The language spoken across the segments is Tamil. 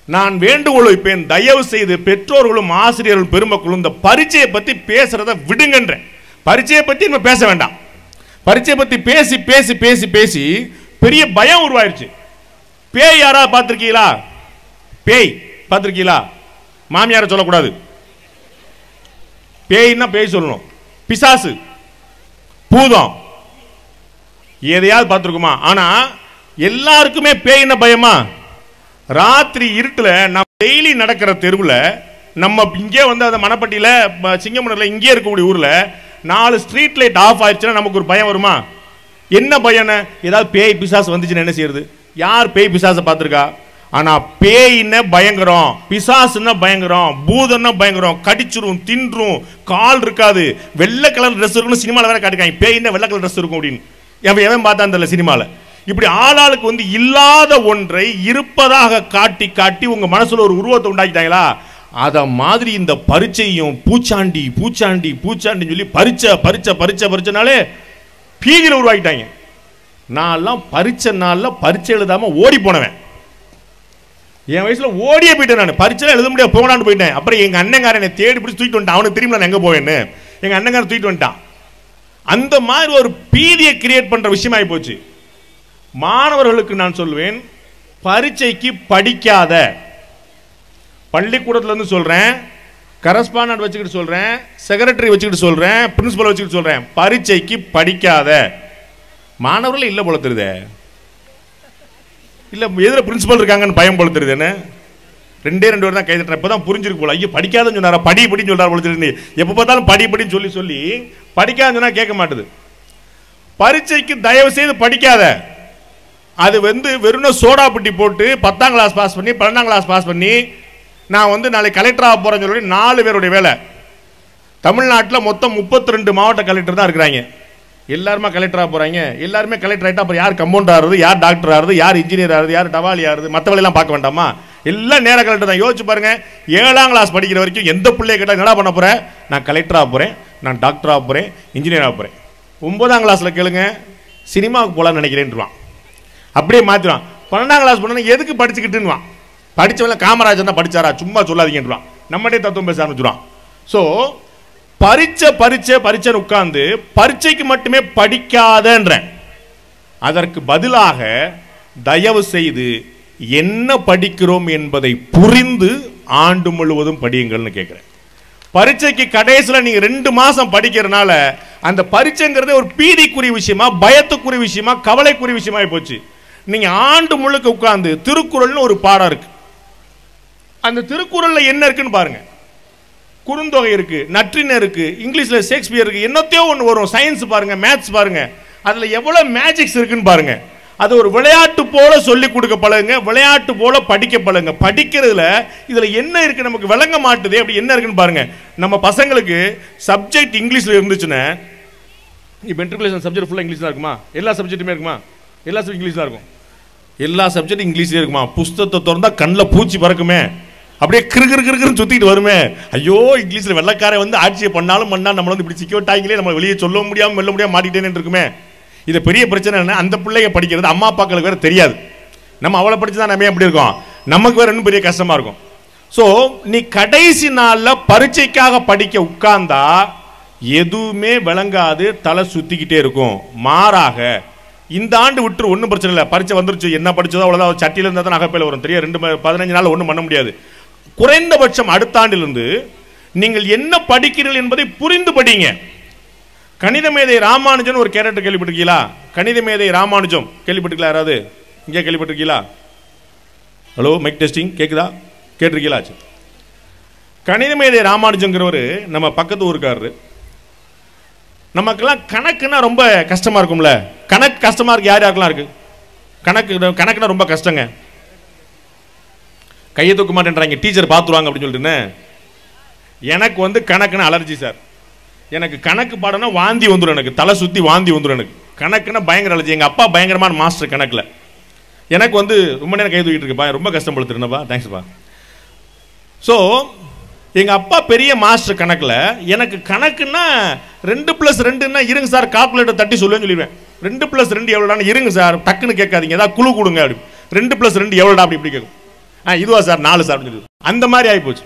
நான் வேண்டுகோள் வைப்பேன் தயவு செய்து பெற்றோர்களும் ஆசிரியர்களும் பெருமக்களும் இந்த பரீட்சையை பத்தி பேசுறத விடுங்கன்றேன் பரீட்சையை பத்தி நம்ம பேச வேண்டாம் பரீட்சையை பத்தி பேசி பேசி பேசி பேசி பெரிய பயம் உருவாயிருச்சு பேய் யாராவது பார்த்திருக்கீங்களா பேய் பார்த்திருக்கீங்களா மாமியாரை சொல்லக்கூடாது பேய்னா பேய் சொல்லணும் பிசாசு பூதம் எதையாவது பார்த்துருக்குமா ஆனா எல்லாருக்குமே பேய்னா பயமா ராத்திரி இருட்டுல நம்ம டெய்லி நடக்கிற தெருவுல நம்ம இங்கே வந்து அந்த மணப்பட்டியில ப- சிங்கமுனர்ல இங்கே இருக்கக்கூடிய ஊர்ல நாலு ஸ்ட்ரீட் லைட் ஆஃப் ஆயிடுச்சுன்னா நமக்கு ஒரு பயம் வருமா என்ன பயம்னு ஏதாவது பேய் பிசாசு வந்துச்சுன்னா என்ன செய்யறது யார் பேய் பிசாசை பார்த்துருக்கா ஆனா பேயின்னு பயங்கரம் பிசாசுன்னா பயங்கரம் பூதம்னா பயங்கரம் கடிச்சிரும் தின்றும் கால் இருக்காது வெள்ளை கலர் ட்ரெஸ் இருக்குன்னு சினிமாவில் வேற காட்டுக்காங்க பேயின்னா வெள்ளை கலர் ட்ரெஸ் இருக்கும் அப்படின்னு எவன் எவன் பார்த்தான் தெரியல சினிமாவில் இப்படி ஆளாளுக்கு வந்து இல்லாத ஒன்றை இருப்பதாக காட்டி காட்டி உங்க மனசுல ஒரு உருவத்தை உண்டாக்கிட்டாங்களா அத மாதிரி இந்த பரீட்சையும் பூச்சாண்டி பூச்சாண்டி பூச்சாண்டின்னு சொல்லி பரீட்சை பரீட்சை பரீட்சை பரீட்சைனாலே பீதியில் உருவாக்கிட்டாங்க நான்லாம் பரீட்சை நாளில் பரீட்சை எழுதாம ஓடி போனவன் என் வயசுல ஓடியே போயிட்டேன் நான் பரீட்சை எழுத முடியாது போகலான்னு போயிட்டேன் அப்புறம் எங்க அண்ணங்காரன் என்னை தேடி பிடிச்சி தூக்கிட்டு வந்துட்டான் அவனுக்கு தெரியும் நான் எங்க போவேன்னு எங்க அண்ணங்காரன் தூக்கிட்டு வந்துட்டான் அந்த மாதிரி ஒரு பீதியை கிரியேட் பண்ற விஷயமாயி போச்சு மாணவர்களுக்கு நான் சொல்வேன் பரீட்சைக்கு படிக்காத பள்ளிக்கூடத்துல இருந்து சொல்றேன் கரஸ்பாண்டன்ட் வச்சுக்கிட்டு சொல்றேன் செக்ரட்டரி வச்சுக்கிட்டு சொல்றேன் பிரின்சிபல் வச்சுக்கிட்டு சொல்றேன் பரீட்சைக்கு படிக்காத மாணவர்கள் இல்ல போல தெரியுதே இல்ல எதிர பிரின்சிபல் இருக்காங்கன்னு பயம் போல தெரியுது என்ன ரெண்டே ரெண்டு பேர் தான் கை தட்டுறேன் இப்பதான் புரிஞ்சிருக்கு போல ஐயோ படிக்காதன்னு சொன்னாரா படி படின்னு சொல்றாரு போல தெரியுது எப்ப பார்த்தாலும் படி படின்னு சொல்லி சொல்லி படிக்காதுன்னு சொன்னா கேட்க மாட்டுது பரீட்சைக்கு தயவு செய்து படிக்காத அது வந்து வெறும் சோடா புட்டி போட்டு பத்தாம் கிளாஸ் பாஸ் பண்ணி பன்னெண்டாம் கிளாஸ் பாஸ் பண்ணி நான் வந்து நாளைக்கு கலெக்டர் ஆக போறேன்னு சொல்லி நாலு பேருடைய வேலை தமிழ்நாட்டில் மொத்தம் 32 மாவட்ட கலெக்டர் தான் இருக்கிறாங்க எல்லாருமே கலெக்டர் ஆக போறாங்க எல்லாருமே கலெக்டர் ஆகிட்டா அப்புறம் யார் கம்பவுண்டர் ஆகுது யார் டாக்டர் ஆகுது யார் இன்ஜினியர் ஆகுது யார் டவாலி ஆகுது மற்ற வேலையெல்லாம் பார்க்க வேண்டாமா எல்லாம் நேர கலெக்டர் தான் யோசிச்சு பாருங்க ஏழாம் கிளாஸ் படிக்கிற வரைக்கும் எந்த பிள்ளைய கேட்டால் என்னடா பண்ண போறேன் நான் கலெக்டர் ஆக போறேன் நான் டாக்டர் ஆக போறேன் இன்ஜினியர் ஆக போறேன் ஒன்பதாம் கிளாஸ்ல கேளுங்க சினிமாவுக்கு போலாம்னு நினைக்கிறேன்றான் அப்படியே மாத்திடுவான் பன்னெண்டாம் கிளாஸ் பண்ணா எதுக்கு படிச்சுக்கிட்டுன்னுவான் படிச்சவன் காமராஜர் தான் படிச்சாரா சும்மா சொல்லாதீங்கன்றான் நம்மகிட்டே தத்துவம் பேச ஆரம்பிச்சிடுவான் ஸோ பரீட்சை பரீட்சை பரீட்சைன்னு உட்கார்ந்து பரீட்சைக்கு மட்டுமே படிக்காதன்றேன் அதற்கு பதிலாக தயவு செய்து என்ன படிக்கிறோம் என்பதை புரிந்து ஆண்டு முழுவதும் படியுங்கள்னு கேட்கிறேன் பரீட்சைக்கு கடைசியில் நீங்க ரெண்டு மாசம் படிக்கிறதுனால அந்த பரீட்சைங்கிறதே ஒரு பீதிக்குரிய விஷயமா பயத்துக்குரிய விஷயமா கவலைக்குரிய விஷயமா போச்சு நீங்க ஆண்டு முழுக்க உட்கார்ந்து திருக்குறள்னு ஒரு பாடம் இருக்கு அந்த திருக்குறள்ல என்ன இருக்குன்னு பாருங்க குறுந்தொகை இருக்கு நற்றின இருக்கு இங்கிலீஷ்ல ஷேக்ஸ்பியர் இருக்கு என்னத்தையோ ஒன்று வரும் சயின்ஸ் பாருங்க மேத்ஸ் பாருங்க அதுல எவ்வளவு மேஜிக்ஸ் இருக்குன்னு பாருங்க அது ஒரு விளையாட்டு போல சொல்லி கொடுக்க பழகுங்க விளையாட்டு போல படிக்க பழகுங்க படிக்கிறதுல இதுல என்ன இருக்கு நமக்கு விளங்க மாட்டுது அப்படி என்ன இருக்குன்னு பாருங்க நம்ம பசங்களுக்கு சப்ஜெக்ட் இங்கிலீஷ்ல இருந்துச்சுன்னா இப்போ மெட்ரிகுலேஷன் சப்ஜெக்ட் ஃபுல்லாக இங்கிலீஷ் தான் இருக்குமா எல்லா சப்ஜெக்ட்டுமே இருக்குமா எல்லா சப்ஜெக்ட் இங்கிலீஷ் தான் இருக்கும் எல்லா சப்ஜெக்ட் இங்கிலீஷ்லேயே இருக்குமா புஸ்தகத்தை திறந்தா கண்ணில் பூச்சி பறக்குமே அப்படியே கிரு கிரு கிருன்னு சுத்திட்டு வருமே ஐயோ இங்கிலீஷ்ல வெள்ளக்காரன் வந்து ஆட்சியை பண்ணாலும் பண்ணா நம்மள வந்து இப்படி சிக்க விட்டாங்களே நம்ம வெளியே சொல்ல முடியாம வெல்ல முடியாம மாட்டிட்டேன்னு இருக்குமே இது பெரிய பிரச்சனை என்ன அந்த பிள்ளைங்க படிக்கிறது அம்மா அப்பாக்களுக்கு வேற தெரியாது நம்ம அவளை படிச்சு தான் நம்ம ஏன் இப்படி இருக்கோம் நமக்கு வேற இன்னும் பெரிய கஷ்டமா இருக்கும் ஸோ நீ கடைசி நாள்ல பரீட்சைக்காக படிக்க உட்கார்ந்தா எதுவுமே விளங்காது தலை சுத்திக்கிட்டே இருக்கும் மாறாக இந்த ஆண்டு விட்டு ஒன்றும் பிரச்சனை இல்லை பரீட்சை வந்துருச்சு என்ன படிச்சதோ அவ்வளோதான் சட்டியில் இருந்தால் தான் நகைப்பையில் வரும் தெரியும் ரெண்டு ம- பதினஞ்சு நாள் ஒன்றும் பண்ண முடியாது குறைந்தபட்சம் அடுத்த ஆண்டிலிருந்து நீங்கள் என்ன படிக்கிறீர்கள் என்பதை புரிந்து படிங்க கணித மேதை ராமானுஜன் ஒரு கேரக்டர் கேள்விப்பட்டிருக்கீங்களா கணித மேதை ராமானுஜம் கேள்விப்பட்டிருக்கீங்களா யாராவது இங்கே கேள்விப்பட்டிருக்கீங்களா ஹலோ மைக் டெஸ்டிங் கேக்குதா கேட்டிருக்கீங்களா சரி. கணித மேதை ராமானுஜங்கிறவர் நம்ம பக்கத்து ஊருக்காரரு நமக்கெல்லாம் கணக்குன்னா ரொம்ப கஷ்டமா இருக்கும்ல கணக்கு கஷ்டமா இருக்கு யார் யாருக்கெல்லாம் இருக்கு கணக்கு கணக்குனா ரொம்ப கஷ்டங்க கையை தூக்க மாட்டேன்றாங்க டீச்சர் பார்த்துருவாங்க அப்படின்னு சொல்லிட்டுன்னு எனக்கு வந்து கணக்குன்னு அலர்ஜி சார் எனக்கு கணக்கு பாடம்னா வாந்தி வந்துடும் எனக்கு தலை சுற்றி வாந்தி வந்துடும் எனக்கு கணக்குன்னா பயங்கர அலர்ஜி எங்கள் அப்பா பயங்கரமான மாஸ்டர் கணக்கில் எனக்கு வந்து ரொம்ப நேரம் கை தூக்கிட்டு இருக்குப்பா ரொம்ப கஷ்டப்படுத்துருந்தப்பா தேங்க்ஸ்ப்பா ஸோ எங்கள் அப்பா பெரிய மாஸ்டர் கணக்கில் எனக்கு கணக்குன்னா ரெண்டு ப்ளஸ் ரெண்டுன்னா இருங்க சார் கால்குலேட்டர் தட்டி சொல்லுவேன்னு சொல்லிடுவேன் ரெண்டு ப்ளஸ் ரெண்டு எவ்வளோடான்னு இருங்க சார் டக்குன்னு கேட்காதீங்க ஏதாவது குழு கொடுங்க அப்படி ரெண்டு ப்ளஸ் ரெண்டு எவ்வளோடா அப்படி இப்படி கேட்கும் ஆ இதுவா சார் நாலு சார் அப்படின்னு சொல்லி. அந்த மாதிரி ஆகிப்போச்சு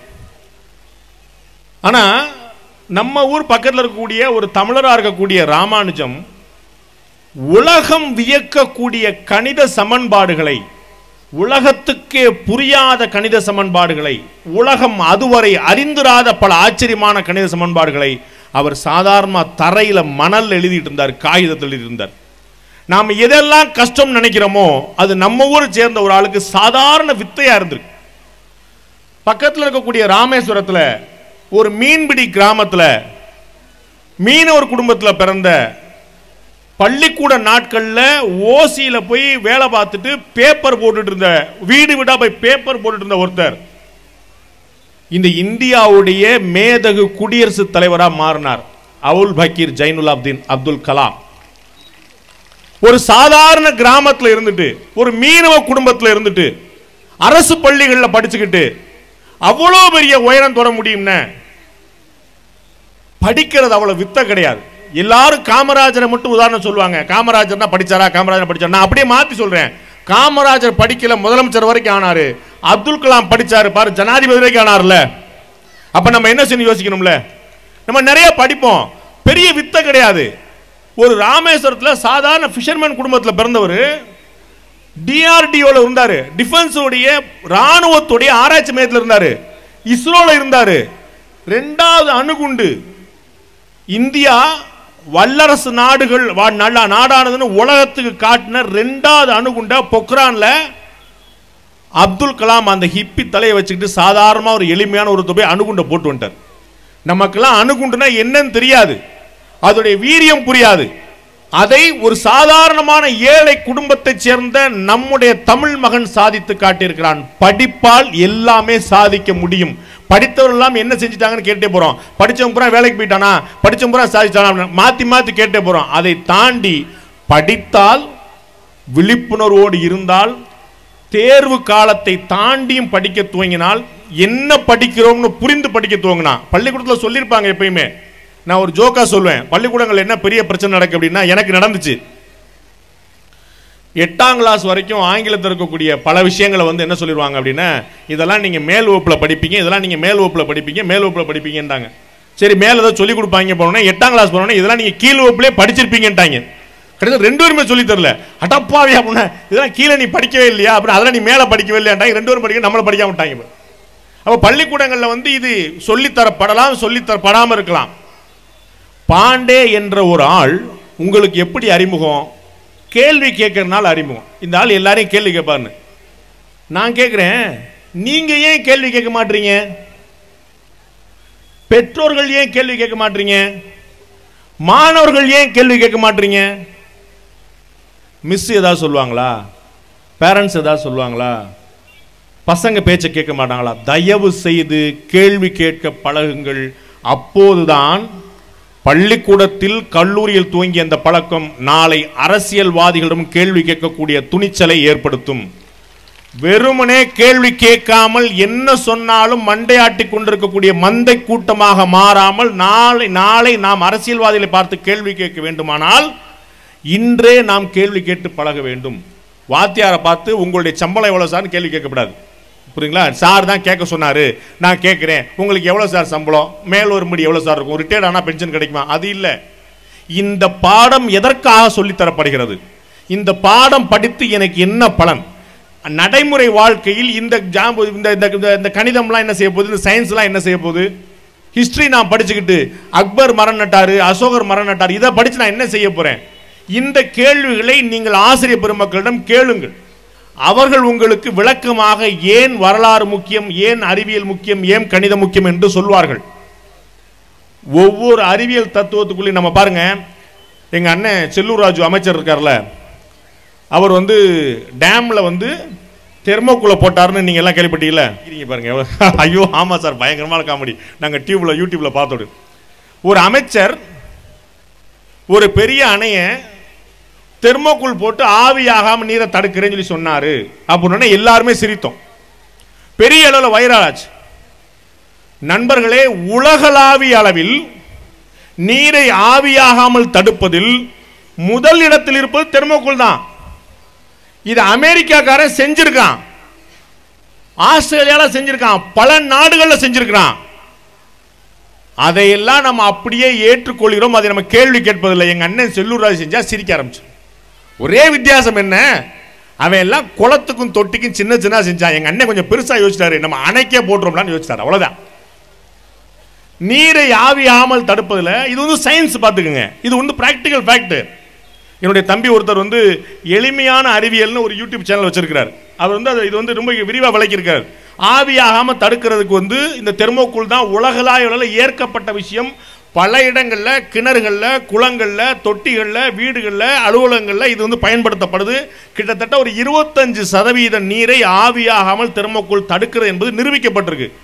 ஆனா நம்ம ஊர் பக்கத்தில் இருக்கக்கூடிய ஒரு தமிழராக இருக்கக்கூடிய ராமானுஜம் உலகம் வியக்கக்கூடிய கணித சமன்பாடுகளை உலகத்துக்கே புரியாத கணித சமன்பாடுகளை உலகம் அதுவரை அறிந்திராத பல ஆச்சரியமான கணித சமன்பாடுகளை அவர் சாதாரண தரையில மணல் எழுதிட்டு இருந்தார் காகிதத்தில் எழுதிட்டு இருந்தார் நாம் எதெல்லாம் கஷ்டம் நினைக்கிறோமோ அது நம்ம ஊரை சேர்ந்த ஒரு ஆளுக்கு சாதாரண வித்தையா இருந்திருக்கு பக்கத்தில் இருக்கக்கூடிய ராமேஸ்வரத்துல ஒரு மீன்பிடி கிராமத்துல மீனவர் குடும்பத்தில் பிறந்த பள்ளிக்கூட நாட்கள்ல ஓசியில போய் வேலை பார்த்துட்டு பேப்பர் போட்டுட்டு இருந்த வீடு வீடா போய் பேப்பர் போட்டுட்டு இருந்த ஒருத்தர் இந்த இந்தியாவுடைய மேதகு குடியரசுத் தலைவரா மாறினார் அவுல் பக்கீர் ஜைனுலாப்தீன் அப்துல் கலாம் ஒரு சாதாரண கிராமத்துல இருந்துட்டு ஒரு மீனவ குடும்பத்துல இருந்துட்டு அரசு பள்ளிகள்ல படிச்சுக்கிட்டு அவ்வளோ பெரிய உயரம் தொட முடியும்னு படிக்கிறது அவ்வளவு வித்த கிடையாது எல்லாரும் காமராஜரை மட்டும் உதாரணம் சொல்லுவாங்க காமராஜர் தான் படிச்சாரா காமராஜர் படிச்சாரா நான் அப்படியே மாத்தி சொல்றேன் காமராஜர் படிக்கல முதலமைச்சர் வரைக்கும் ஆனாரு அப்துல் கலாம் படிச்சாரு பாரு ஜனாதிபதி வரைக்கும் ஆனார்ல அப்ப நம்ம என்ன செய்யணும் யோசிக்கணும்ல நம்ம நிறைய படிப்போம் பெரிய வித்த கிடையாது ஒரு ராமேஸ்வரத்துல சாதாரண ஃபிஷர்மேன் குடும்பத்துல பிறந்தவர் டிஆர்டிஓல இருந்தாரு டிஃபென்ஸ் உடைய ராணுவத்துடைய ஆராய்ச்சி மையத்தில் இருந்தாரு இஸ்ரோல இருந்தாரு ரெண்டாவது அணுகுண்டு இந்தியா வல்லரசு நாடுகள் வா- நல்ல நாடானதுன்னு உலகத்துக்கு காட்டின ரெண்டாவது அணுகுண்ட பொக்ரான்ல அப்துல் கலாம் அந்த ஹிப்பி தலையை வச்சுக்கிட்டு சாதாரணமா ஒரு எளிமையான ஒரு தொகை அணுகுண்டை போட்டு வந்துட்டார் நமக்கெல்லாம் அணுகுண்டுனா என்னன்னு தெரியாது அதோடைய வீரியம் புரியாது அதை ஒரு சாதாரணமான ஏழை குடும்பத்தைச் சேர்ந்த நம்முடைய தமிழ் மகன் சாதித்து காட்டியிருக்கிறான் படிப்பால் எல்லாமே சாதிக்க முடியும் படித்தவர்கள் எல்லாம் என்ன செஞ்சுட்டாங்கன்னு கேட்டே போறோம் படிச்சவங்க பூரா வேலைக்கு போயிட்டானா படிச்சவங்க பூரா சாதிச்சானா அப்படின்னு மாத்தி மாத்தி கேட்டே போறோம் அதை தாண்டி படித்தால் விழிப்புணர்வோடு இருந்தால் தேர்வு காலத்தை தாண்டியும் படிக்க துவங்கினால் என்ன படிக்கிறோம்னு புரிந்து படிக்க துவங்கினா பள்ளிக்கூடத்தில் சொல்லியிருப்பாங்க எப்பயுமே நான் ஒரு ஜோக்கா சொல்லுவேன் பள்ளிக்கூடங்கள் என்ன பெரிய பிரச்சனை நடக்கு அப்படின்னா எனக்கு நடந்துச்சு எட்டாம் கிளாஸ் வரைக்கும் ஆங்கிலத்தில் இருக்கக்கூடிய பல விஷயங்களை வந்து என்ன சொல்லிடுவாங்க அப்படின்னா இதெல்லாம் நீங்கள் மேல் வகுப்பில் படிப்பீங்க இதெல்லாம் நீங்கள் மேல் வகுப்பில் படிப்பீங்க மேல் வகுப்பில் படிப்பீங்கன்றாங்க சரி மேலே ஏதோ சொல்லிக் கொடுப்பாங்க போனோன்னா எட்டாம் கிளாஸ் போனோன்னா இதெல்லாம் நீங்கள் கீழ் வகுப்புலேயே படிச்சிருப்பீங்கன்ட்டாங்க கடைசியில் ரெண்டு பேருமே சொல்லி தரல அடப்பாவி அப்படின்னா இதெல்லாம் கீழே நீ படிக்கவே இல்லையா அப்புறம் அதெல்லாம் நீ மேலே படிக்கவே இல்லையாண்டாங்க ரெண்டு பேரும் படிக்க நம்மளை படிக்காம விட்டாங்க இப்ப. அப்போ பள்ளிக்கூடங்களில் வந்து இது சொல்லித்தரப்படலாம் சொல்லித்தரப்படாமல் இருக்கலாம் பாண்டே என்ற ஒரு ஆள் உங்களுக்கு எப்படி அறிமுகம் கேள்வி கேட்கறதுனால அறிமுகம் இந்த ஆள் எல்லாரையும் கேள்வி கேட்பாருன்னு நான் கேட்குறேன் நீங்க ஏன் கேள்வி கேட்க மாட்டீங்க பெற்றோர்கள் ஏன் கேள்வி கேட்க மாட்டீங்க மாணவர்கள் ஏன் கேள்வி கேட்க மாட்டீங்க மிஸ் ஏதாவது சொல்லுவாங்களா பேரண்ட்ஸ் ஏதாவது சொல்லுவாங்களா பசங்க பேச்சை கேட்க மாட்டாங்களா தயவு செய்து கேள்வி கேட்க பழகுங்கள் அப்போதுதான் பள்ளிக்கூடத்தில் கல்லூரியில் துவங்கிய அந்த பழக்கம் நாளை அரசியல்வாதிகளிடம் கேள்வி கேட்கக்கூடிய துணிச்சலை ஏற்படுத்தும் வெறுமனே கேள்வி கேட்காமல் என்ன சொன்னாலும் மண்டையாட்டி கொண்டிருக்கக்கூடிய மந்தை கூட்டமாக மாறாமல் நாளை நாளை நாம் அரசியல்வாதிகளை பார்த்து கேள்வி கேட்க வேண்டுமானால் இன்றே நாம் கேள்வி கேட்டு பழக வேண்டும் வாத்தியாரை பார்த்து உங்களுடைய சம்பளம் எவ்வளவு சார்னு கேள்வி கேட்கக்கூடாது புரியுங்களா சார் தான் கேட்க சொன்னாரு நான் கேட்குறேன் உங்களுக்கு எவ்வளவு சார் சம்பளம் மேல் ஒரு முடி எவ்வளவு சார் இருக்கும் ரிட்டையர்ட் ஆனால் பென்ஷன் கிடைக்குமா அது இல்லை இந்த பாடம் எதற்காக சொல்லித் தரப்படுகிறது இந்த பாடம் படித்து எனக்கு என்ன பலன் நடைமுறை வாழ்க்கையில் இந்த ஜாம்பு இந்த இந்த இந்த- இந்த கணிதம்லாம் என்ன செய்ய போகுது இந்த சயின்ஸ்லாம் என்ன செய்ய போகுது ஹிஸ்டரி நான் படிச்சுக்கிட்டு அக்பர் மரம் நட்டாரு அசோகர் மரம் நட்டாரு இதை படிச்சு நான் என்ன செய்ய போறேன் இந்த கேள்விகளை நீங்கள் ஆசிரியர் பெருமக்களிடம் கேளுங்கள் அவர்கள் உங்களுக்கு விளக்கமாக ஏன் வரலாறு முக்கியம் ஏன் அறிவியல் முக்கியம் ஏன் கணிதம் முக்கியம் என்று சொல்வார்கள் ஒவ்வொரு அறிவியல் தத்துவத்துக்குள்ளேயும் நம்ம பாருங்க எங்க அண்ணன் செல்லூர் ராஜு அமைச்சர் இருக்கார்ல அவர் வந்து டேம்ல வந்து தெர்மோக்குள்ள போட்டாருன்னு நீங்க எல்லாம் கேள்விப்பட்டீங்கல்ல இருங்க பாருங்க எவ்வளவு- ஐயோ ஆமா சார் பயங்கரமான காமெடி நாங்க டியூப்ல யூடியூப்ல பார்த்தோடு ஒரு அமைச்சர் ஒரு பெரிய அணையை தெர்மோக்குள் போட்டு ஆவியாகாம நீரை தடுக்கிறேன்னு சொல்லி சொன்னாரு அப்படின்னு எல்லாருமே சிரித்தோம் பெரிய அளவில் வைரலாச்சு நண்பர்களே உலகளாவிய அளவில் நீரை ஆவியாகாமல் தடுப்பதில் முதல் இடத்தில் இருப்பது தெர்மோக்குள் தான் இது அமெரிக்காக்காரன் செஞ்சிருக்கான் ஆஸ்திரேலியால செஞ்சிருக்கான் பல நாடுகள்ல செஞ்சிருக்கிறான் அதையெல்லாம் நம்ம அப்படியே ஏற்றுக்கொள்கிறோம் அதை நம்ம கேள்வி கேட்பதில்லை எங்க அண்ணன் செல்லூர் ராஜ் செஞ்சா சிரிக்க ஆரம்பிச்சு ஒரே வித்தியாசம் என்ன அவன் எல்லாம் குளத்துக்கும் தொட்டிக்கும் சின்ன சின்ன செஞ்சான் எங்க அண்ணன் கொஞ்சம் பெருசா யோசிச்சாரு நம்ம அணைக்கே போட்டுரும்லான்னு யோசிச்சாரு அவ்வளவுதான் நீரை ஆவியாமல் தடுப்பதில் இது வந்து சயின்ஸ் பார்த்துக்குங்க இது வந்து ப்ராக்டிக்கல் ஃபேக்ட் என்னுடைய தம்பி ஒருத்தர் வந்து எளிமையான அறிவியல்னு ஒரு யூடியூப் சேனல் வச்சிருக்கிறார் அவர் வந்து அதை இது வந்து ரொம்ப விரிவாக விளக்கியிருக்கார் ஆவியாகாம தடுக்கிறதுக்கு வந்து இந்த தெர்மோகோல் தான் உலகளாய அளவில் ஏற்கப்பட்ட விஷயம் பல இடங்களில் கிணறுகளில் குளங்களில் தொட்டிகளில் வீடுகளில் அலுவலகங்களில் இது வந்து பயன்படுத்தப்படுது கிட்டத்தட்ட ஒரு இருபத்தஞ்சு சதவீத நீரை ஆவியாகாமல் தெர்மோகோல் தடுக்கிறது என்பது நிரூபிக்கப்பட்டிருக்கு